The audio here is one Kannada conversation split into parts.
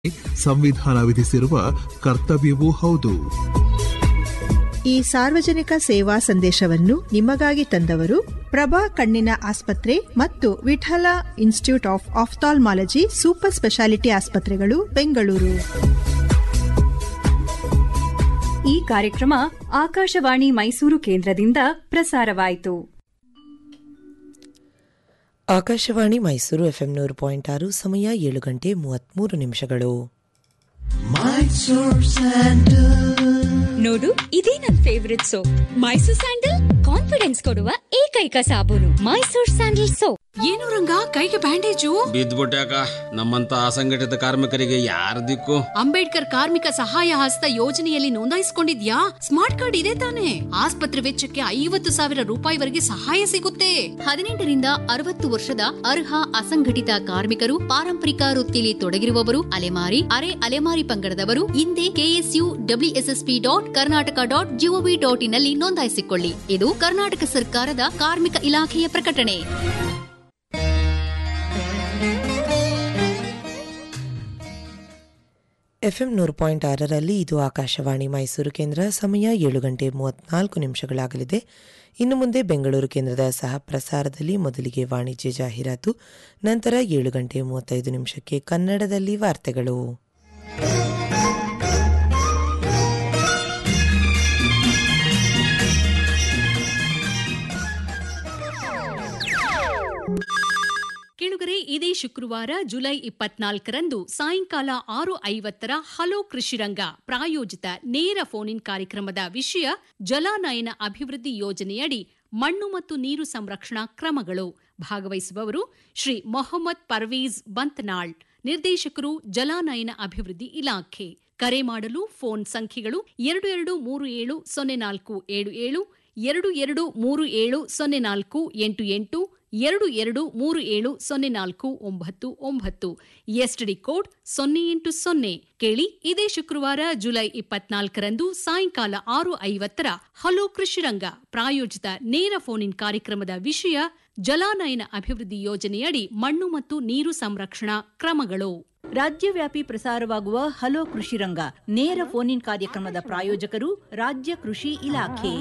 ಸಂವಿಧಾನ ವಿಧಿಸಿರುವ ಕರ್ತವ್ಯವೂ ಹೌದು ಈ ಸಾರ್ವಜನಿಕ ಸೇವಾ ಸಂದೇಶವನ್ನು ನಿಮಗಾಗಿ ತಂದವರು ಪ್ರಭಾ ಕಣ್ಣಿನ ಆಸ್ಪತ್ರೆ ಮತ್ತು Vittala institute of ophthalmology super speciality ಆಸ್ಪತ್ರೆಗಳು ಬೆಂಗಳೂರು ಈ ಕಾರ್ಯಕ್ರಮ ಆಕಾಶವಾಣಿ ಮೈಸೂರು ಕೇಂದ್ರದಿಂದ ಪ್ರಸಾರವಾಯಿತು ಆಕಾಶವಾಣಿ ಮೈಸೂರು ಎಫ್ಎಂ ನೂರು ಪಾಯಿಂಟ್ ಆರು ಸಮಯ ಏಳು ಗಂಟೆ ಮೂವತ್ಮೂರು ನಿಮಿಷಗಳು ನೋಡು ಇದೇ ನನ್ favourite soap Mysore sandal confidence ಕೊಡುವ ಏಕೈಕ ಸಾಬೂನು ಮೈಸೂರ್ ಸ್ಯಾಂಡಲ್ ಸೋಪ್ ಏನು ರಂಗ ಕೈಗೆ ಬ್ಯಾಂಡೇಜು ಬಿದ್ದ್ಬಿಟ್ಯಾಕ ನಮ್ಮಂತ ಅಸಂಘಟಿತ ಕಾರ್ಮಿಕರಿಗೆ ಯಾರ ದಿಕ್ಕು ಅಂಬೇಡ್ಕರ್ ಕಾರ್ಮಿಕ ಸಹಾಯ ಹಸ್ತ ಯೋಜನೆಯಲ್ಲಿ ನೋಂದಾಯಿಸಿಕೊಂಡಿದ್ಯಾ ಸ್ಮಾರ್ಟ್ ಕಾರ್ಡ್ ಇದೆ ತಾನೆ ಆಸ್ಪತ್ರೆ ವೆಚ್ಚಕ್ಕೆ ಐವತ್ತು ಸಾವಿರ ರೂಪಾಯಿವರೆಗೆ ಸಹಾಯ ಸಿಗುತ್ತೆ ಹದಿನೆಂಟರಿಂದ ಅರವತ್ತು ವರ್ಷದ ಅರ್ಹ ಅಸಂಘಟಿತ ಕಾರ್ಮಿಕರು ಪಾರಂಪರಿಕ ವೃತ್ತಿಯಲ್ಲಿ ತೊಡಗಿರುವವರು ಅಲೆಮಾರಿ ಅರೆ ಅಲೆಮಾರಿ ಪಂಗಡದವರು ಹಿಂದೆ K S U W S S P dot Karnataka dot G O V ಡಾಟ್ ಇನ್ನಲ್ಲಿ ನೋಂದಾಯಿಸಿಕೊಳ್ಳಿ ಇದು ಕರ್ನಾಟಕ ಸರ್ಕಾರದ ಕಾರ್ಮಿಕ ಇಲಾಖೆಯ ಪ್ರಕಟಣೆ ಎಫ್ಎಂ ನೂರು ಪಾಯಿಂಟ್ ಆರರಲ್ಲಿ ಇದು ಆಕಾಶವಾಣಿ ಮೈಸೂರು ಕೇಂದ್ರ ಸಮಯ ಏಳು ಗಂಟೆ ಮೂವತ್ನಾಲ್ಕು ನಿಮಿಷಗಳಾಗಲಿದೆ ಇನ್ನು ಮುಂದೆ ಬೆಂಗಳೂರು ಕೇಂದ್ರದ ಸಹ ಪ್ರಸಾರದಲ್ಲಿ ಮೊದಲಿಗೆ ವಾಣಿಜ್ಯ ಜಾಹೀರಾತು ನಂತರ ಏಳು ಗಂಟೆ ಮೂವತ್ತೈದು ನಿಮಿಷಕ್ಕೆ ಕನ್ನಡದಲ್ಲಿ ವಾರ್ತೆಗಳು ಕೇಳುಗರೆ ಇದೇ ಶುಕ್ರವಾರ ಜುಲೈ ಇಪ್ಪತ್ನಾಲ್ಕರಂದು ಸಾಯಂಕಾಲ ಆರು ಐವತ್ತರ ಹಲೋ ಕೃಷಿರಂಗ ಪ್ರಾಯೋಜಿತ ನೇರ ಫೋನ್ ಇನ್ ಕಾರ್ಯಕ್ರಮದ ವಿಷಯ ಜಲಾನಯನ ಅಭಿವೃದ್ಧಿ ಯೋಜನೆಯಡಿ ಮಣ್ಣು ಮತ್ತು ನೀರು ಸಂರಕ್ಷಣಾ ಕ್ರಮಗಳು ಭಾಗವಹಿಸುವವರು ಶ್ರೀ ಮೊಹಮ್ಮದ್ ಪರ್ವೀಜ್ ಬಂತ್ನಾಳ್ ನಿರ್ದೇಶಕರು ಜಲಾನಯನ ಅಭಿವೃದ್ಧಿ ಇಲಾಖೆ ಕರೆ ಮಾಡಲು ಫೋನ್ ಸಂಖ್ಯೆಗಳು ಎರಡು ಎರಡು ಮೂರು ಏಳು ಸೊನ್ನೆ ನಾಲ್ಕು ಏಳು ಏಳು ಎರಡು ಎರಡು ಮೂರು ಏಳು ಸೊನ್ನೆ ನಾಲ್ಕು ಎಂಟು ಎಂಟು ಎರಡು ಎರಡು ಮೂರು ಏಳು ಸೊನ್ನೆ ನಾಲ್ಕು ಒಂಬತ್ತು ಒಂಬತ್ತು ಎಸ್ಟಿಡಿ ಕೋಡ್ ಸೊನ್ನೆ ಎಂಟು ಸೊನ್ನೆ ಕೇಳಿ ಇದೇ ಶುಕ್ರವಾರ ಜುಲೈ ಇಪ್ಪತ್ನಾಲ್ಕರಂದು ಸಾಯಂಕಾಲ ಆರು ಐವತ್ತರ ಹಲೋ ಕೃಷಿರಂಗ ಪ್ರಾಯೋಜಿತ ನೇರ ಫೋನ್ ಇನ್ ಕಾರ್ಯಕ್ರಮದ ವಿಷಯ ಜಲಾನಯನ ಅಭಿವೃದ್ಧಿ ಯೋಜನೆಯಡಿ ಮಣ್ಣು ಮತ್ತು ನೀರು ಸಂರಕ್ಷಣಾ ಕ್ರಮಗಳು ರಾಜ್ಯವ್ಯಾಪಿ ಪ್ರಸಾರವಾಗುವ ಹಲೋ ಕೃಷಿರಂಗ ನೇರ ಫೋನ್ ಇನ್ ಕಾರ್ಯಕ್ರಮದ ಪ್ರಾಯೋಜಕರು ರಾಜ್ಯ ಕೃಷಿ ಇಲಾಖೆ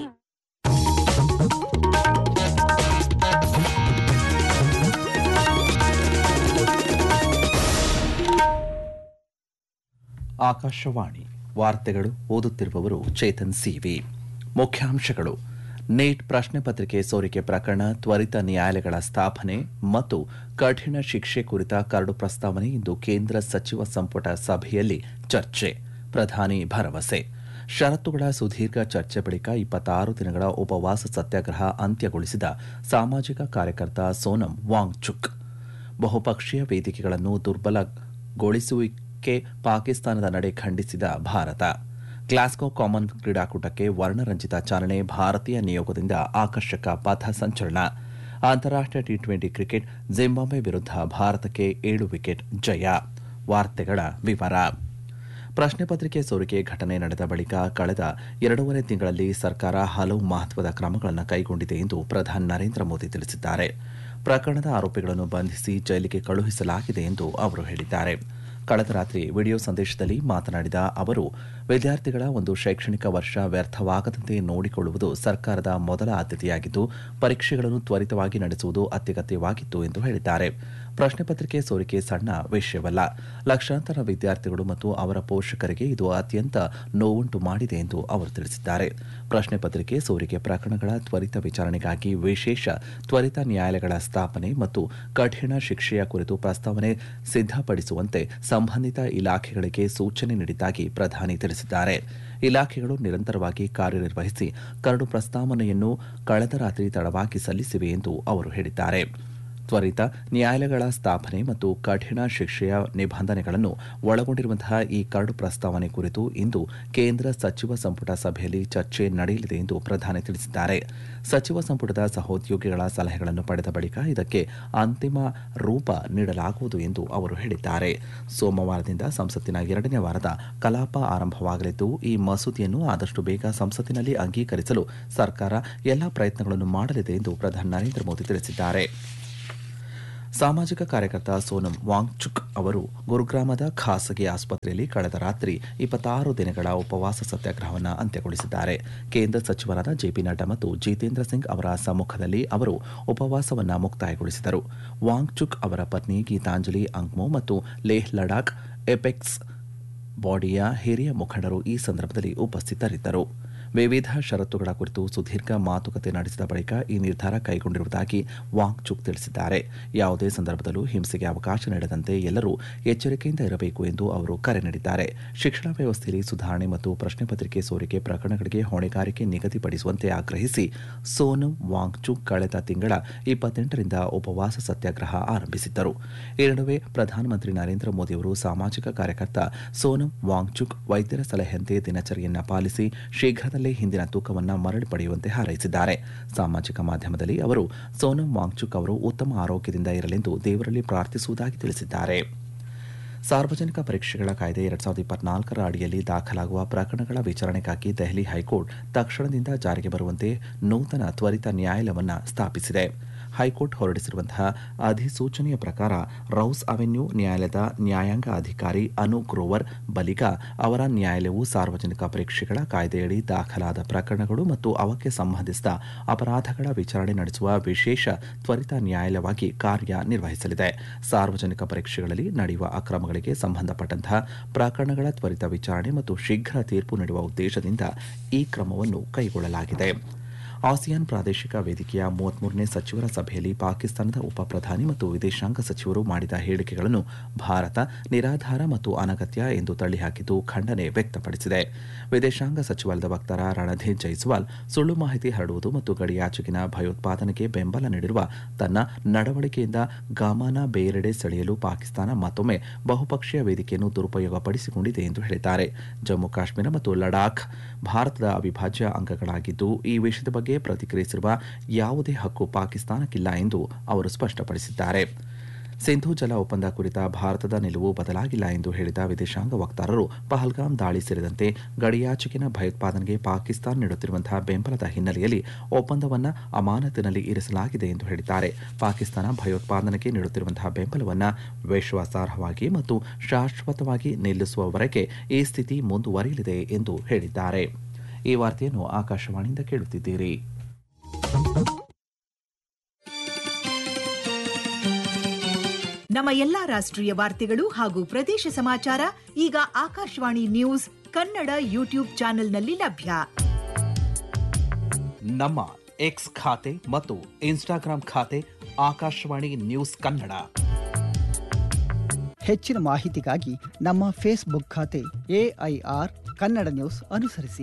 ಆಕಾಶವಾಣಿ ವಾರ್ತೆಗಳು ಓದುತ್ತಿರುವವರು ಚೇತನ್ ಸಿವಿ ಮುಖ್ಯಾಂಶಗಳು ನೀಟ್ ಪ್ರಶ್ನೆ ಪತ್ರಿಕೆ ಸೋರಿಕೆ ಪ್ರಕರಣ ತ್ವರಿತ ನ್ಯಾಯಾಲಯಗಳ ಸ್ಥಾಪನೆ ಮತ್ತು ಕಠಿಣ ಶಿಕ್ಷೆ ಕುರಿತ ಕರಡು ಪ್ರಸ್ತಾವನೆ ಇಂದು ಕೇಂದ್ರ ಸಚಿವ ಸಂಪುಟ ಸಭೆಯಲ್ಲಿ ಚರ್ಚೆ ಪ್ರಧಾನಿ ಭರವಸೆ ಷರತ್ತುಗಳ ಸುದೀರ್ಘ ಚರ್ಚೆ ಬಳಿಕ ಇಪ್ಪತ್ತಾರು ದಿನಗಳ ಉಪವಾಸ ಸತ್ಯಾಗ್ರಹ ಅಂತ್ಯಗೊಳಿಸಿದ ಸಾಮಾಜಿಕ ಕಾರ್ಯಕರ್ತ ಸೋನಂ ವಾಂಗ್ಚುಕ್ ಬಹುಪಕ್ಷೀಯ ವೇದಿಕೆಗಳನ್ನು ದುರ್ಬಲಗೊಳಿಸುವಿಕೆ ಪಾಕಿಸ್ತಾನದ ನಡೆ ಖಂಡಿಸಿದ ಭಾರತ ಗ್ಲಾಸ್ಗೋ ಕಾಮನ್ ಕ್ರೀಡಾಕೂಟಕ್ಕೆ ವರ್ಣರಂಜಿತ ಚಾಲನೆ ಭಾರತೀಯ ನಿಯೋಗದಿಂದ ಆಕರ್ಷಕ ಪಥ ಸಂಚಲನ ಅಂತಾರಾಷ್ಟ್ರೀಯ ಟಿ ಟ್ವೆಂಟಿ ಕ್ರಿಕೆಟ್ ಜಿಂಬಾಬ್ವೆ ವಿರುದ್ಧ ಭಾರತಕ್ಕೆ ಏಳು ವಿಕೆಟ್ ಜಯ ವಾರ್ತೆಗಳ ವಿವರ ಪ್ರಶ್ನೆ ಪತ್ರಿಕೆ ಸೋರಿಕೆ ಘಟನೆ ನಡೆದ ಬಳಿಕ ಕಳೆದ ಎರಡೂವರೆ ತಿಂಗಳಲ್ಲಿ ಸರ್ಕಾರ ಹಲವು ಮಹತ್ವದ ಕ್ರಮಗಳನ್ನು ಕೈಗೊಂಡಿದೆ ಎಂದು ಪ್ರಧಾನಿ ನರೇಂದ್ರ ಮೋದಿ ತಿಳಿಸಿದ್ದಾರೆ ಪ್ರಕರಣದ ಆರೋಪಿಗಳನ್ನು ಬಂಧಿಸಿ ಜೈಲಿಗೆ ಕಳುಹಿಸಲಾಗಿದೆ ಎಂದು ಅವರು ಹೇಳಿದ್ದಾರೆ ಕಳೆದ ರಾತ್ರಿ ವಿಡಿಯೋ ಸಂದೇಶದಲ್ಲಿ ಮಾತನಾಡಿದ ಅವರು ವಿದ್ಯಾರ್ಥಿಗಳ ಒಂದು ಶೈಕ್ಷಣಿಕ ವರ್ಷ ವ್ಯರ್ಥವಾಗದಂತೆ ನೋಡಿಕೊಳ್ಳುವುದು ಸರ್ಕಾರದ ಮೊದಲ ಆದ್ಯತೆಯಾಗಿದ್ದು ಪರೀಕ್ಷೆಗಳನ್ನು ತ್ವರಿತವಾಗಿ ನಡೆಸುವುದು ಅತ್ಯಗತ್ಯವಾಗಿತ್ತು ಎಂದು ಹೇಳಿದ್ದಾರೆ ಪ್ರಶ್ನೆ ಪತ್ರಿಕೆ ಸೋರಿಕೆ ಸಣ್ಣ ವಿಷಯವಲ್ಲ ಲಕ್ಷಾಂತರ ವಿದ್ಯಾರ್ಥಿಗಳು ಮತ್ತು ಅವರ ಪೋಷಕರಿಗೆ ಇದು ಅತ್ಯಂತ ನೋವುಂಟು ಮಾಡಿದೆ ಎಂದು ಅವರು ತಿಳಿಸಿದ್ದಾರೆ ಪ್ರಶ್ನೆ ಪತ್ರಿಕೆ ಸೋರಿಕೆ ಪ್ರಕರಣಗಳ ತ್ವರಿತ ವಿಚಾರಣೆಗಾಗಿ ವಿಶೇಷ ತ್ವರಿತ ನ್ಯಾಯಾಲಯಗಳ ಸ್ಥಾಪನೆ ಮತ್ತು ಕಠಿಣ ಶಿಕ್ಷೆಯ ಕುರಿತು ಪ್ರಸ್ತಾವನೆ ಸಿದ್ಧಪಡಿಸುವಂತೆ ಸಂಬಂಧಿತ ಇಲಾಖೆಗಳಿಗೆ ಸೂಚನೆ ನೀಡಿದ್ದಾಗಿ ಪ್ರಧಾನಿ ತಿಳಿಸಿದ್ದಾರೆ ಇಲಾಖೆಗಳು ನಿರಂತರವಾಗಿ ಕಾರ್ಯನಿರ್ವಹಿಸಿ ಕರಡು ಪ್ರಸ್ತಾವನೆಯನ್ನು ಕಳೆದ ರಾತ್ರಿ ತಡವಾಗಿ ಸಲ್ಲಿಸಿವೆ ಎಂದು ಅವರು ಹೇಳಿದ್ದಾರೆ ತ್ವರಿತ ನ್ಯಾಯಾಲಯಗಳ ಸ್ಥಾಪನೆ ಮತ್ತು ಕಠಿಣ ಶಿಕ್ಷೆಯ ನಿಬಂಧನೆಗಳನ್ನು ಒಳಗೊಂಡಿರುವಂತಹ ಈ ಕರಡು ಪ್ರಸ್ತಾವನೆ ಕುರಿತು ಇಂದು ಕೇಂದ್ರ ಸಚಿವ ಸಂಪುಟ ಸಭೆಯಲ್ಲಿ ಚರ್ಚೆ ನಡೆಯಲಿದೆ ಎಂದು ಪ್ರಧಾನಿ ತಿಳಿಸಿದ್ದಾರೆ ಸಚಿವ ಸಂಪುಟದ ಸಹೋದ್ಯೋಗಿಗಳ ಸಲಹೆಗಳನ್ನು ಪಡೆದ ಬಳಿಕ ಇದಕ್ಕೆ ಅಂತಿಮ ರೂಪ ನೀಡಲಾಗುವುದು ಎಂದು ಅವರು ಹೇಳಿದ್ದಾರೆ ಸೋಮವಾರದಿಂದ ಸಂಸತ್ತಿನ ಎರಡನೇ ವಾರದ ಕಲಾಪ ಆರಂಭವಾಗಲಿದ್ದು ಈ ಮಸೂದೆಯನ್ನು ಆದಷ್ಟು ಬೇಗ ಸಂಸತ್ತಿನಲ್ಲಿ ಅಂಗೀಕರಿಸಲು ಸರ್ಕಾರ ಎಲ್ಲಾ ಪ್ರಯತ್ನಗಳನ್ನು ಮಾಡಲಿದೆ ಎಂದು ಪ್ರಧಾನಿ ನರೇಂದ್ರ ಮೋದಿ ತಿಳಿಸಿದ್ದಾರೆ ಸಾಮಾಜಿಕ ಕಾರ್ಯಕರ್ತ ಸೋನಂ ವಾಂಗ್ಚುಕ್ ಅವರು ಗುರುಗ್ರಾಮದ ಖಾಸಗಿ ಆಸ್ಪತ್ರೆಯಲ್ಲಿ ಕಳೆದ ರಾತ್ರಿ ಇಪ್ಪತ್ತಾರು ದಿನಗಳ ಉಪವಾಸ ಸತ್ಯಾಗ್ರಹವನ್ನು ಅಂತ್ಯಗೊಳಿಸಿದ್ದಾರೆ ಕೇಂದ್ರ ಸಚಿವರಾದ ಜೆಪಿ ನಡ್ಡಾ ಮತ್ತು ಜಿತೇಂದ್ರ ಸಿಂಗ್ ಅವರ ಸಮ್ಮುಖದಲ್ಲಿ ಅವರು ಉಪವಾಸವನ್ನು ಮುಕ್ತಾಯಗೊಳಿಸಿದರು ವಾಂಗ್ಚುಕ್ ಅವರ ಪತ್ನಿ ಗೀತಾಂಜಲಿ ಅಂಗ್ಮೋ ಮತ್ತು ಲೇಹ್ ಲಡಾಖ್ ಎಪೆಕ್ಸ್ ಬಾಡಿಯ ಹಿರಿಯ ಮುಖಂಡರು ಈ ಸಂದರ್ಭದಲ್ಲಿ ಉಪಸ್ಥಿತರಿದ್ದರು ವಿವಿಧ ಷರತ್ತುಗಳ ಕುರಿತು ಸುದೀರ್ಘ ಮಾತುಕತೆ ನಡೆಸಿದ ಬಳಿಕ ಈ ನಿರ್ಧಾರ ಕೈಗೊಂಡಿರುವುದಾಗಿ ವಾಂಗ್ಚುಕ್ ತಿಳಿಸಿದ್ದಾರೆ ಯಾವುದೇ ಸಂದರ್ಭದಲ್ಲೂ ಹಿಂಸೆಗೆ ಅವಕಾಶ ನೀಡದಂತೆ ಎಲ್ಲರೂ ಎಚ್ಚರಿಕೆಯಿಂದ ಇರಬೇಕು ಎಂದು ಅವರು ಕರೆ ನೀಡಿದ್ದಾರೆ ಶಿಕ್ಷಣ ವ್ಯವಸ್ಥೆಯಲ್ಲಿ ಸುಧಾರಣೆ ಮತ್ತು ಪ್ರಶ್ನೆ ಪತ್ರಿಕೆ ಸೋರಿಕೆ ಪ್ರಕರಣಗಳಿಗೆ ಹೊಣೆಗಾರಿಕೆ ನಿಗದಿಪಡಿಸುವಂತೆ ಆಗ್ರಹಿಸಿ ಸೋನಂ ವಾಂಗ್ಚುಕ್ ಕಳೆದ ತಿಂಗಳ ಇಪ್ಪತ್ತೆಂಟರಿಂದ ಉಪವಾಸ ಸತ್ಯಾಗ್ರಹ ಆರಂಭಿಸಿದ್ದರು ಈ ನಡುವೆ ಪ್ರಧಾನಮಂತ್ರಿ ನರೇಂದ್ರ ಮೋದಿಯವರು ಸಾಮಾಜಿಕ ಕಾರ್ಯಕರ್ತ ಸೋನಂ ವಾಂಗ್ಚುಕ್ ವೈದ್ಯರ ಸಲಹೆಯಂತೆ ದಿನಚರಿಯನ್ನ ಪಾಲಿಸಿ ಶೀಘ್ರದಲ್ಲೇ ಹಿಂದಿನ ತೂಕವನ್ನು ಮರಳಿ ಪಡೆಯುವಂತೆ ಹಾರೈಸಿದ್ದಾರೆ ಸಾಮಾಜಿಕ ಮಾಧ್ಯಮದಲ್ಲಿ ಅವರು ಸೋನಂ ವಾಂಗ್ಚುಕ್ ಅವರು ಉತ್ತಮ ಆರೋಗ್ಯದಿಂದ ಇರಲೆಂದು ದೇವರಲ್ಲಿ ಪ್ರಾರ್ಥಿಸುವುದಾಗಿ ತಿಳಿಸಿದ್ದಾರೆ ಸಾರ್ವಜನಿಕ ಪರೀಕ್ಷೆಗಳ ಕಾಯ್ದೆ ಎರಡ್ ಸಾವಿರದ ಇಪ್ಪತ್ನಾಲ್ಕರ ಅಡಿಯಲ್ಲಿ ದಾಖಲಾಗುವ ಪ್ರಕರಣಗಳ ವಿಚಾರಣೆಗಾಗಿ ದೆಹಲಿ ಹೈಕೋರ್ಟ್ ತಕ್ಷಣದಿಂದ ಜಾರಿಗೆ ಬರುವಂತೆ ನೂತನ ತ್ವರಿತ ನ್ಯಾಯಾಲಯವನ್ನು ಸ್ಥಾಪಿಸಿದೆ ಹೈಕೋರ್ಟ್ ಹೊರಡಿಸಿರುವಂತಹ ಅಧಿಸೂಚನೆಯ ಪ್ರಕಾರ ರೌಸ್ ಅವೆನ್ಯೂ ನ್ಯಾಯಾಲಯದ ನ್ಯಾಯಾಂಗ ಅಧಿಕಾರಿ ಅನು ಗ್ರೋವರ್ ಬಲಿಗ ಅವರ ನ್ಯಾಯಾಲಯವು ಸಾರ್ವಜನಿಕ ಪರೀಕ್ಷೆಗಳ ಕಾಯ್ದೆಯಡಿ ದಾಖಲಾದ ಪ್ರಕರಣಗಳು ಮತ್ತು ಅವಕ್ಕೆ ಸಂಬಂಧಿಸಿದ ಅಪರಾಧಗಳ ವಿಚಾರಣೆ ನಡೆಸುವ ವಿಶೇಷ ತ್ವರಿತ ನ್ಯಾಯಾಲಯವಾಗಿ ಕಾರ್ಯನಿರ್ವಹಿಸಲಿದೆ ಸಾರ್ವಜನಿಕ ಪರೀಕ್ಷೆಗಳಲ್ಲಿ ನಡೆಯುವ ಅಕ್ರಮಗಳಿಗೆ ಸಂಬಂಧಪಟ್ಟಂತಹ ಪ್ರಕರಣಗಳ ತ್ವರಿತ ವಿಚಾರಣೆ ಮತ್ತು ಶೀಘ್ರ ತೀರ್ಪು ನೀಡುವ ಉದ್ದೇಶದಿಂದ ಈ ಕ್ರಮವನ್ನು ಕೈಗೊಳ್ಳಲಾಗಿದೆ ಆಸಿಯಾನ್ ಪ್ರಾದೇಶಿಕ ವೇದಿಕೆಯ ಮೂವತ್ಮೂರನೇ ಸಚಿವರ ಸಭೆಯಲ್ಲಿ ಪಾಕಿಸ್ತಾನದ ಉಪ ಪ್ರಧಾನಿ ಮತ್ತು ವಿದೇಶಾಂಗ ಸಚಿವರು ಮಾಡಿದ ಹೇಳಿಕೆಗಳನ್ನು ಭಾರತ ನಿರಾಧಾರ ಮತ್ತು ಅನಗತ್ಯ ಎಂದು ತಳ್ಳಿಹಾಕಿದ್ದು ಖಂಡನೆ ವ್ಯಕ್ತಪಡಿಸಿದೆ ವಿದೇಶಾಂಗ ಸಚಿವಾಲಯದ ವಕ್ತಾರ ರಣಧೀರ್ ಜೈಸ್ವಾಲ್ ಸುಳ್ಳು ಮಾಹಿತಿ ಹರಡುವುದು ಮತ್ತು ಗಡಿಯಾಚೆಗಿನ ಭಯೋತ್ಪಾದನೆಗೆ ಬೆಂಬಲ ನೀಡಿರುವ ತನ್ನ ನಡವಳಿಕೆಯಿಂದ ಗಮನ ಬೇರೆಡೆ ಸೆಳೆಯಲು ಪಾಕಿಸ್ತಾನ ಮತ್ತೊಮ್ಮೆ ಬಹುಪಕ್ಷೀಯ ವೇದಿಕೆಯನ್ನು ದುರುಪಯೋಗಪಡಿಸಿಕೊಂಡಿದೆ ಎಂದು ಹೇಳಿದ್ದಾರೆ ಜಮ್ಮು ಕಾಶ್ಮೀರ ಮತ್ತು ಲಡಾಖ್ ಭಾರತದ ಅವಿಭಾಜ್ಯ ಅಂಗಗಳಾಗಿದ್ದು ಈ ವಿಷಯದ ಬಗ್ಗೆ ಪ್ರತಿಕ್ರಿಯಿಸಿರುವ ಯಾವುದೇ ಹಕ್ಕು ಪಾಕಿಸ್ತಾನಕ್ಕಿಲ್ಲ ಎಂದು ಅವರು ಸ್ಪಷ್ಟಪಡಿಸಿದ್ದಾರೆ ಸಿಂಧು ಜಲ ಒಪ್ಪಂದ ಕುರಿತ ಭಾರತದ ನಿಲುವು ಬದಲಾಗಿಲ್ಲ ಎಂದು ಹೇಳಿದ ವಿದೇಶಾಂಗ ವಕ್ತಾರರು ಪಹಲ್ಗಾಮ್ ದಾಳಿ ಸೇರಿದಂತೆ ಗಡಿಯಾಚೆಗಿನ ಭಯೋತ್ಪಾದನೆಗೆ ಪಾಕಿಸ್ತಾನ ನೀಡುತ್ತಿರುವಂತಹ ಬೆಂಬಲದ ಹಿನ್ನೆಲೆಯಲ್ಲಿ ಒಪ್ಪಂದವನ್ನು ಅಮಾನತಿನಲ್ಲಿ ಇರಿಸಲಾಗಿದೆ ಎಂದು ಹೇಳಿದ್ದಾರೆ ಪಾಕಿಸ್ತಾನ ಭಯೋತ್ಪಾದನೆಗೆ ನೀಡುತ್ತಿರುವಂತಹ ಬೆಂಬಲವನ್ನು ವಿಶ್ವಾಸಾರ್ಹವಾಗಿ ಮತ್ತು ಶಾಶ್ವತವಾಗಿ ನಿಲ್ಲಿಸುವವರೆಗೆ ಈ ಸ್ಥಿತಿ ಮುಂದುವರಿಯಲಿದೆ ಎಂದು ಹೇಳಿದ್ದಾರೆ ಈ ವಾರ್ತೆಯನ್ನು ಆಕಾಶವಾಣಿಯಿಂದ ಕೇಳುತ್ತಿದ್ದೀರಿ ನಮ್ಮ ಎಲ್ಲಾ ರಾಷ್ಟ್ರೀಯ ವಾರ್ತೆಗಳು ಹಾಗೂ ಪ್ರದೇಶ ಸಮಾಚಾರ ಈಗ ಆಕಾಶವಾಣಿ ನ್ಯೂಸ್ ಕನ್ನಡ ಯೂಟ್ಯೂಬ್ ಚಾನೆಲ್ನಲ್ಲಿ ಲಭ್ಯ ನಮ್ಮ ಎಕ್ಸ್ ಖಾತೆ ಮತ್ತು ಇನ್ಸ್ಟಾಗ್ರಾಂ ಖಾತೆ ಆಕಾಶವಾಣಿ ನ್ಯೂಸ್ ಕನ್ನಡ ಹೆಚ್ಚಿನ ಮಾಹಿತಿಗಾಗಿ ನಮ್ಮ ಫೇಸ್ಬುಕ್ ಖಾತೆ ಎಐಆರ್ ಕನ್ನಡ ನ್ಯೂಸ್ ಅನುಸರಿಸಿ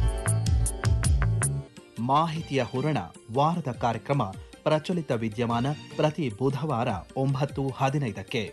ಮಾಹಿತಿಯ ಹೂರಣ ವಾರದ ಕಾರ್ಯಕ್ರಮ ಪ್ರಚಲಿತ ವಿದ್ಯಮಾನ ಪ್ರತಿ ಬುಧವಾರ ಒಂಬತ್ತು ಹದಿನೈದಕ್ಕೆ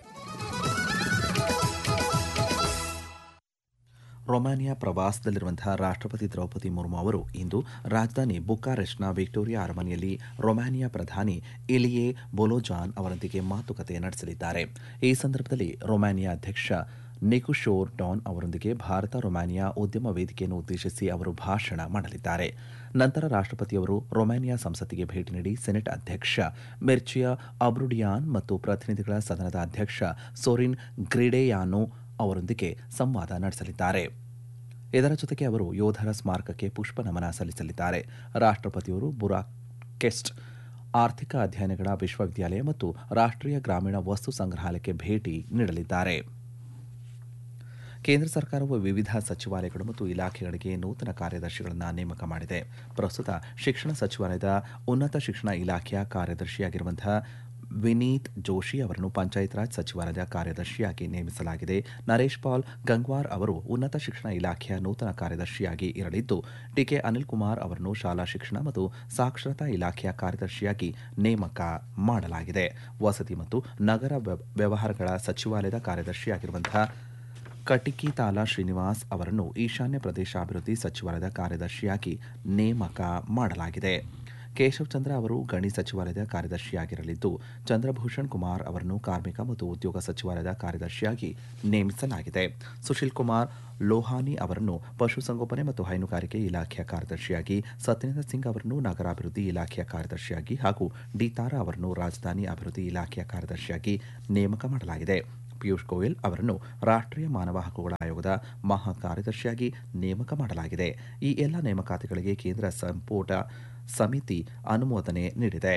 ರೊಮಾನಿಯಾ ಪ್ರವಾಸದಲ್ಲಿರುವಂತಹ ರಾಷ್ಟ್ರಪತಿ ದ್ರೌಪದಿ ಮುರ್ಮು ಅವರು ಇಂದು ರಾಜಧಾನಿ ಬುಕಾರೆಸ್ಟ್ನ ವಿಕ್ಟೋರಿಯಾ ಅರಮನೆಯಲ್ಲಿ ರೊಮಾನಿಯಾ ಪ್ರಧಾನಿ ಇಲಿಯೇ ಬೊಲೋಜಾನ್ ಅವರೊಂದಿಗೆ ಮಾತುಕತೆ ನಡೆಸಲಿದ್ದಾರೆ ಈ ಸಂದರ್ಭದಲ್ಲಿ ರೊಮಾನಿಯಾ ಅಧ್ಯಕ್ಷ ನಿಕುಶೋರ್ ಡಾನ್ ಅವರೊಂದಿಗೆ ಭಾರತ ರೊಮಾನಿಯಾ ಉದ್ಯಮ ವೇದಿಕೆಯನ್ನು ಉದ್ದೇಶಿಸಿ ಅವರು ಭಾಷಣ ಮಾಡಲಿದ್ದಾರೆ ನಂತರ ರಾಷ್ಟ್ರಪತಿಯವರು ರೊಮಾನಿಯಾ ಸಂಸತ್ತಿಗೆ ಭೇಟಿ ನೀಡಿ ಸೆನೆಟ್ ಅಧ್ಯಕ್ಷ ಮಿರ್ಚಿಯಾ ಅಬ್ರುಡಿಯಾನ್ ಮತ್ತು ಪ್ರತಿನಿಧಿಗಳ ಸದನದ ಅಧ್ಯಕ್ಷ ಸೋರಿನ್ ಗ್ರಿಡೇಯಾನೋ ಅವರೊಂದಿಗೆ ಸಂವಾದ ನಡೆಸಲಿದ್ದಾರೆ ಇದರ ಜೊತೆಗೆ ಅವರು ಯೋಧರ ಸ್ಮಾರಕಕ್ಕೆ ಪುಷ್ಪ ನಮನ ಸಲ್ಲಿಸಲಿದ್ದಾರೆ ರಾಷ್ಟ್ರಪತಿಯವರು ಬುರಾಕೆಸ್ಟ್ ಆರ್ಥಿಕ ಅಧ್ಯಯನಗಳ ವಿಶ್ವವಿದ್ಯಾಲಯ ಮತ್ತು ರಾಷ್ಟ್ರೀಯ ಗ್ರಾಮೀಣ ವಸ್ತು ಸಂಗ್ರಹಾಲಯಕ್ಕೆ ಭೇಟಿ ನೀಡಲಿದ್ದಾರೆ ಕೇಂದ್ರ ಸರ್ಕಾರವು ವಿವಿಧ ಸಚಿವಾಲಯಗಳು ಮತ್ತು ಇಲಾಖೆಗಳಿಗೆ ನೂತನ ಕಾರ್ಯದರ್ಶಿಗಳನ್ನು ನೇಮಕ ಮಾಡಿದೆ ಪ್ರಸ್ತುತ ಶಿಕ್ಷಣ ಸಚಿವಾಲಯದ ಉನ್ನತ ಶಿಕ್ಷಣ ಇಲಾಖೆಯ ಕಾರ್ಯದರ್ಶಿಯಾಗಿರುವಂತಹ ವಿನೀತ್ ಜೋಶಿ ಅವರನ್ನು ಪಂಚಾಯತ್ ರಾಜ್ ಸಚಿವಾಲಯದ ಕಾರ್ಯದರ್ಶಿಯಾಗಿ ನೇಮಿಸಲಾಗಿದೆ ನರೇಶ್ ಪಾಲ್ ಗಂಗ್ವಾರ್ ಅವರು ಉನ್ನತ ಶಿಕ್ಷಣ ಇಲಾಖೆಯ ನೂತನ ಕಾರ್ಯದರ್ಶಿಯಾಗಿ ಇರಲಿದ್ದು ಟಿಕೆ ಅನಿಲ್ ಕುಮಾರ್ ಅವರನ್ನು ಶಾಲಾ ಶಿಕ್ಷಣ ಮತ್ತು ಸಾಕ್ಷರತಾ ಇಲಾಖೆಯ ಕಾರ್ಯದರ್ಶಿಯಾಗಿ ನೇಮಕ ಮಾಡಲಾಗಿದೆ ವಸತಿ ಮತ್ತು ನಗರ ವ್ಯವಹಾರಗಳ ಸಚಿವಾಲಯದ ಕಾರ್ಯದರ್ಶಿಯಾಗಿರುವಂತಹ ಕಟಿಕಿತಾಲ ಶ್ರೀನಿವಾಸ್ ಅವರನ್ನು ಈಶಾನ್ಯ ಪ್ರದೇಶ ಅಭಿವೃದ್ಧಿ ಸಚಿವಾಲಯದ ಕಾರ್ಯದರ್ಶಿಯಾಗಿ ನೇಮಕ ಮಾಡಲಾಗಿದೆ ಕೇಶವ್ ಚಂದ್ರ ಅವರು ಗಣಿ ಸಚಿವಾಲಯದ ಕಾರ್ಯದರ್ಶಿಯಾಗಿರಲಿದ್ದು ಚಂದ್ರಭೂಷಣ್ ಕುಮಾರ್ ಅವರನ್ನು ಕಾರ್ಮಿಕ ಮತ್ತು ಉದ್ಯೋಗ ಸಚಿವಾಲಯದ ಕಾರ್ಯದರ್ಶಿಯಾಗಿ ನೇಮಿಸಲಾಗಿದೆ ಸುಶೀಲ್ ಕುಮಾರ್ ಲೋಹಾನಿ ಅವರನ್ನು ಪಶುಸಂಗೋಪನೆ ಮತ್ತು ಹೈನುಗಾರಿಕೆ ಇಲಾಖೆಯ ಕಾರ್ಯದರ್ಶಿಯಾಗಿ ಸತ್ಯೇಂದ್ರ ಸಿಂಗ್ ಅವರನ್ನು ನಗರಾಭಿವೃದ್ಧಿ ಇಲಾಖೆಯ ಕಾರ್ಯದರ್ಶಿಯಾಗಿ ಹಾಗೂ ಡಿ ತಾರಾ ಅವರನ್ನು ರಾಜಧಾನಿ ಅಭಿವೃದ್ಧಿ ಇಲಾಖೆಯ ಕಾರ್ಯದರ್ಶಿಯಾಗಿ ನೇಮಕ ಮಾಡಲಾಗಿದೆ ಪಿಯೂಷ್ ಗೋಯಲ್ ಅವರನ್ನು ರಾಷ್ಟ್ರೀಯ ಮಾನವ ಹಕ್ಕುಗಳ ಆಯೋಗದ ಮಹಾ ಕಾರ್ಯದರ್ಶಿಯಾಗಿ ನೇಮಕ ಮಾಡಲಾಗಿದೆ ಈ ಎಲ್ಲ ನೇಮಕಾತಿಗಳಿಗೆ ಕೇಂದ್ರ ಸಂಪುಟ ಸಮಿತಿ ಅನುಮೋದನೆ ನೀಡಿದೆ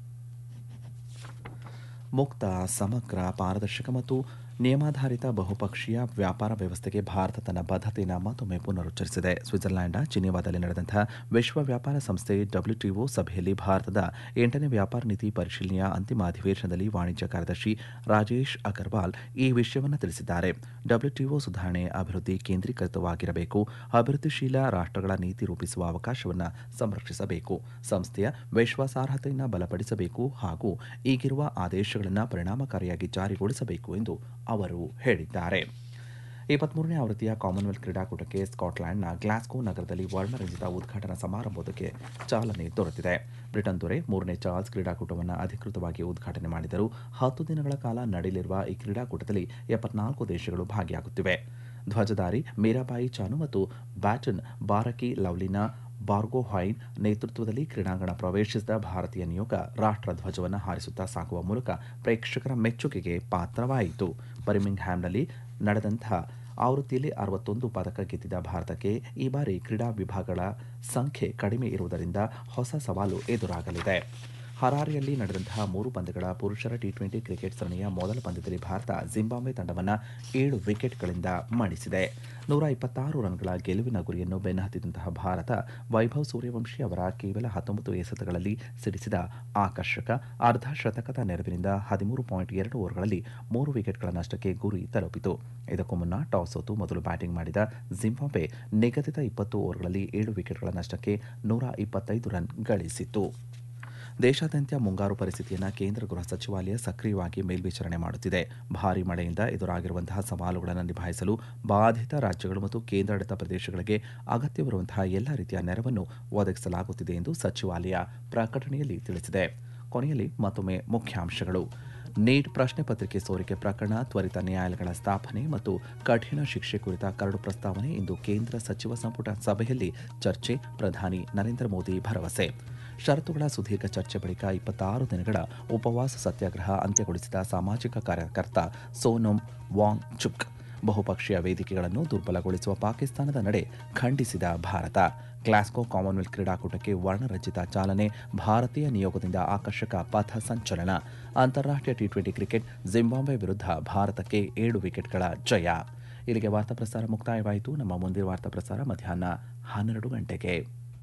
ಮುಕ್ತ ಸಮಗ್ರ ಪಾರದರ್ಶಕ ಮತ್ತು ನಿಯಮಾಧಾರಿತ ಬಹುಪಕ್ಷೀಯ ವ್ಯಾಪಾರ ವ್ಯವಸ್ಥೆಗೆ ಭಾರತ ತನ್ನ ಬದ್ಧತೆಯನ್ನು ಮತ್ತೊಮ್ಮೆ ಪುನರುಚ್ಚರಿಸಿದೆ ಸ್ವಿಟ್ಜರ್ಲ್ಯಾಂಡ್ನ ಜಿನಿವಾದಲ್ಲಿ ನಡೆದಂತಹ ವಿಶ್ವ ವ್ಯಾಪಾರ ಸಂಸ್ಥೆ ಡಬ್ಲ್ಯೂಟಿಒ ಸಭೆಯಲ್ಲಿ ಭಾರತದ ಎಂಟನೇ ವ್ಯಾಪಾರ ನೀತಿ ಪರಿಶೀಲನೆಯ ಅಂತಿಮ ಅಧಿವೇಶನದಲ್ಲಿ ವಾಣಿಜ್ಯ ಕಾರ್ಯದರ್ಶಿ ರಾಜೇಶ್ ಅಗರ್ವಾಲ್ ಈ ವಿಷಯವನ್ನು ತಿಳಿಸಿದ್ದಾರೆ ಡಬ್ಲ್ಯೂಟಿಒ ಸುಧಾರಣೆ ಅಭಿವೃದ್ಧಿ ಕೇಂದ್ರೀಕೃತವಾಗಿರಬೇಕು ಅಭಿವೃದ್ಧಿಶೀಲ ರಾಷ್ಟ್ರಗಳ ನೀತಿ ರೂಪಿಸುವ ಅವಕಾಶವನ್ನು ಸಂರಕ್ಷಿಸಬೇಕು ಸಂಸ್ಥೆಯ ವಿಶ್ವಾಸಾರ್ಹತೆಯನ್ನು ಬಲಪಡಿಸಬೇಕು ಹಾಗೂ ಈಗಿರುವ ಆದೇಶಗಳನ್ನು ಪರಿಣಾಮಕಾರಿಯಾಗಿ ಜಾರಿಗೊಳಿಸಬೇಕು ಎಂದು ಅವರು ಹೇಳಿದ್ದಾರೆ ಇಪ್ಪತ್ಮೂರನೇ ಆವೃತ್ತಿಯ ಕಾಮನ್ವೆಲ್ತ್ ಕ್ರೀಡಾಕೂಟಕ್ಕೆ ಸ್ಕಾಟ್ಲೆಂಡ್ನ ಗ್ಲಾಸ್ಗೋ ನಗರದಲ್ಲಿ ವರ್ಣರಂಜಿತ ಉದ್ಘಾಟನಾ ಸಮಾರಂಭಕ್ಕೆ ಚಾಲನೆ ದೊರೆತಿದೆ ಬ್ರಿಟನ್ ದೊರೆ ಮೂರನೇ ಚಾರ್ಲ್ಸ್ ಕ್ರೀಡಾಕೂಟವನ್ನು ಅಧಿಕೃತವಾಗಿ ಉದ್ಘಾಟನೆ ಮಾಡಿದರು ಹತ್ತು ದಿನಗಳ ಕಾಲ ನಡೆಯಲಿರುವ ಈ ಕ್ರೀಡಾಕೂಟದಲ್ಲಿ ಎಪ್ಪತ್ನಾಲ್ಕು ದೇಶಗಳು ಭಾಗಿಯಾಗುತ್ತಿವೆ ಧ್ವಜಧಾರಿ ಮೀರಾಬಾಯಿ ಚಾನು ಮತ್ತು ಬ್ಯಾಟನ್ ಬಾರಕಿ ಲವ್ಲಿನಾ ಬಾರ್ಗೋಹೈನ್ ನೇತೃತ್ವದಲ್ಲಿ ಕ್ರೀಡಾಂಗಣ ಪ್ರವೇಶಿಸಿದ ಭಾರತೀಯ ನಿಯೋಗ ರಾಷ್ಟ್ರ ಧ್ವಜವನ್ನು ಹಾರಿಸುತ್ತಾ ಸಾಗುವ ಮೂಲಕ ಪ್ರೇಕ್ಷಕರ ಮೆಚ್ಚುಗೆಗೆ ಪಾತ್ರವಾಯಿತು ಬರ್ಮಿಂಗ್ ಹ್ಯಾಮ್ನಲ್ಲಿ ನಡೆದಂತಹ ಆವೃತ್ತಿಯಲ್ಲಿ ಅರವತ್ತೊಂದು ಪದಕ ಗೆದ್ದಿದ್ದ ಭಾರತಕ್ಕೆ ಈ ಬಾರಿ ಕ್ರೀಡಾ ವಿಭಾಗಗಳ ಸಂಖ್ಯೆ ಕಡಿಮೆ ಇರುವುದರಿಂದ ಹೊಸ ಸವಾಲು ಎದುರಾಗಲಿದೆ ಹರಾರಿಯಲ್ಲಿ ನಡೆದಂತಹ ಮೂರು ಪಂದ್ಯಗಳ ಪುರುಷರ ಟಿ ಟ್ವೆಂಟಿ ಕ್ರಿಕೆಟ್ ಸರಣಿಯ ಮೊದಲ ಪಂದ್ಯದಲ್ಲಿ ಭಾರತ ಜಿಂಬಾಬ್ವೆ ತಂಡವನ್ನು ಏಳು ವಿಕೆಟ್ಗಳಿಂದ ಮಣಿಸಿದೆ ನೂರ ಇಪ್ಪತ್ತಾರು ರನ್ಗಳ ಗೆಲುವಿನ ಗುರಿಯನ್ನು ಬೆನ್ನಹತ್ತಿದಂತಹ ಭಾರತ ವೈಭವ್ ಸೂರ್ಯವಂಶಿ ಅವರ ಕೇವಲ ಹತ್ತೊಂಬತ್ತು ಎಸೆತಗಳಲ್ಲಿ ಸಿಡಿಸಿದ ಆಕರ್ಷಕ ಅರ್ಧ ಶತಕದ ನೆರವಿನಿಂದ ಹದಿಮೂರು ಪಾಯಿಂಟ್ ಎರಡು ಓವರ್ಗಳಲ್ಲಿ ಮೂರು ವಿಕೆಟ್ಗಳ ನಷ್ಟಕ್ಕೆ ಗುರಿ ತಲುಪಿತು ಇದಕ್ಕೂ ಮುನ್ನ ಟಾಸ್ ಸೋತು ಮೊದಲು ಬ್ಯಾಟಿಂಗ್ ಮಾಡಿದ ಜಿಂಬಾಬ್ವೆ ನಿಗದಿತ ಇಪ್ಪತ್ತು ಓವರ್ಗಳಲ್ಲಿ ಏಳು ವಿಕೆಟ್ಗಳ ನಷ್ಟಕ್ಕೆ ನೂರ ಇಪ್ಪತ್ತೈದು ರನ್ ಗಳಿಸಿತು ದೇಶಾದ್ಯಂತ ಮುಂಗಾರು ಪರಿಸ್ಥಿತಿಯನ್ನು ಕೇಂದ್ರ ಗೃಹ ಸಚಿವಾಲಯ ಸಕ್ರಿಯವಾಗಿ ಮೇಲ್ವಿಚಾರಣೆ ಮಾಡುತ್ತಿದೆ ಭಾರೀ ಮಳೆಯಿಂದ ಎದುರಾಗಿರುವಂತಹ ಸವಾಲುಗಳನ್ನು ನಿಭಾಯಿಸಲು ಬಾಧಿತ ರಾಜ್ಯಗಳು ಮತ್ತು ಕೇಂದ್ರಾಡಳಿತ ಪ್ರದೇಶಗಳಿಗೆ ಅಗತ್ಯವಿರುವಂತಹ ಎಲ್ಲ ರೀತಿಯ ನೆರವನ್ನು ಒದಗಿಸಲಾಗುತ್ತಿದೆ ಎಂದು ಸಚಿವಾಲಯ ಪ್ರಕಟಣೆಯಲ್ಲಿ ತಿಳಿಸಿದೆ ಕೊನೆಯಲ್ಲಿ ಮತ್ತೊಮ್ಮೆ ಮುಖ್ಯಾಂಶಗಳು ನೀಟ್ ಪ್ರಶ್ನೆ ಪತ್ರಿಕೆ ಸೋರಿಕೆ ಪ್ರಕರಣ ತ್ವರಿತ ನ್ಯಾಯಾಲಯಗಳ ಸ್ಥಾಪನೆ ಮತ್ತು ಕಠಿಣ ಶಿಕ್ಷೆ ಕುರಿತ ಕರಡು ಪ್ರಸ್ತಾವನೆ ಇಂದು ಕೇಂದ್ರ ಸಚಿವ ಸಂಪುಟ ಸಭೆಯಲ್ಲಿ ಚರ್ಚೆ ಪ್ರಧಾನಿ ನರೇಂದ್ರ ಮೋದಿ ಭರವಸೆ ಷರತ್ತುಗಳ ಸುದೀರ್ಘ ಚರ್ಚೆ ಬಳಿಕ ಇಪ್ಪತ್ತಾರು ದಿನಗಳ ಉಪವಾಸ ಸತ್ಯಾಗ್ರಹ ಅಂತ್ಯಗೊಳಿಸಿದ ಸಾಮಾಜಿಕ ಕಾರ್ಯಕರ್ತ ಸೋನಂ ವಾಂಗ್ ಚುಕ್ ಬಹುಪಕ್ಷೀಯ ವೇದಿಕೆಗಳನ್ನು ದುರ್ಬಲಗೊಳಿಸುವ ಪಾಕಿಸ್ತಾನದ ನಡೆ ಖಂಡಿಸಿದ ಭಾರತ ಗ್ಲಾಸ್ಗೋ ಕಾಮನ್ವೆಲ್ತ್ ಕ್ರೀಡಾಕೂಟಕ್ಕೆ ವರ್ಣರಂಜಿತ ಚಾಲನೆ ಭಾರತೀಯ ನಿಯೋಗದಿಂದ ಆಕರ್ಷಕ ಪಥ ಸಂಚಲನ ಅಂತಾರಾಷ್ಟ್ರೀಯ ಟಿ ಟ್ವೆಂಟಿ ಕ್ರಿಕೆಟ್ ಜಿಂಬಾಬ್ವೆ ವಿರುದ್ಧ ಭಾರತಕ್ಕೆ ಏಳು ವಿಕೆಟ್ಗಳ ಜಯ ಇಲ್ಲಿಗೆ ವಾರ್ತಾ ಪ್ರಸಾರ ಮುಕ್ತಾಯವಾಯಿತು ನಮ್ಮ ಮುಂದಿನ ವಾರ್ತಾ ಪ್ರಸಾರ ಮಧ್ಯಾಹ್ನ ಹನ್ನೆರಡು ಗಂಟೆಗೆ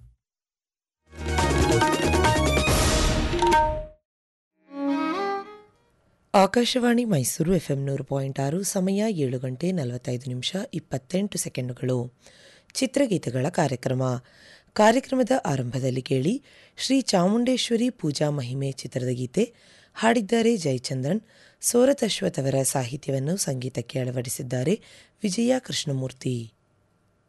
ಆಕಾಶವಾಣಿ ಮೈಸೂರು ಎಫ್ಎಂ ನೂರು ಪಾಯಿಂಟ್ ಆರು ಸಮಯ ಏಳು ಗಂಟೆ ನಲವತ್ತೈದು ನಿಮಿಷ ಇಪ್ಪತ್ತೆಂಟು ಸೆಕೆಂಡುಗಳು ಚಿತ್ರಗೀತೆಗಳ ಕಾರ್ಯಕ್ರಮ ಕಾರ್ಯಕ್ರಮದ ಆರಂಭದಲ್ಲಿ ಕೇಳಿ ಶ್ರೀ ಚಾಮುಂಡೇಶ್ವರಿ ಪೂಜಾ ಮಹಿಮೆ ಚಿತ್ರದ ಗೀತೆ ಹಾಡಿದ್ದಾರೆ ಜಯಚಂದ್ರನ್ ಸೋರತ್ ಅಶ್ವಥ್ ಅವರ ಸಾಹಿತ್ಯವನ್ನು ಸಂಗೀತಕ್ಕೆ ಅಳವಡಿಸಿದ್ದಾರೆ ವಿಜಯ ಕೃಷ್ಣಮೂರ್ತಿ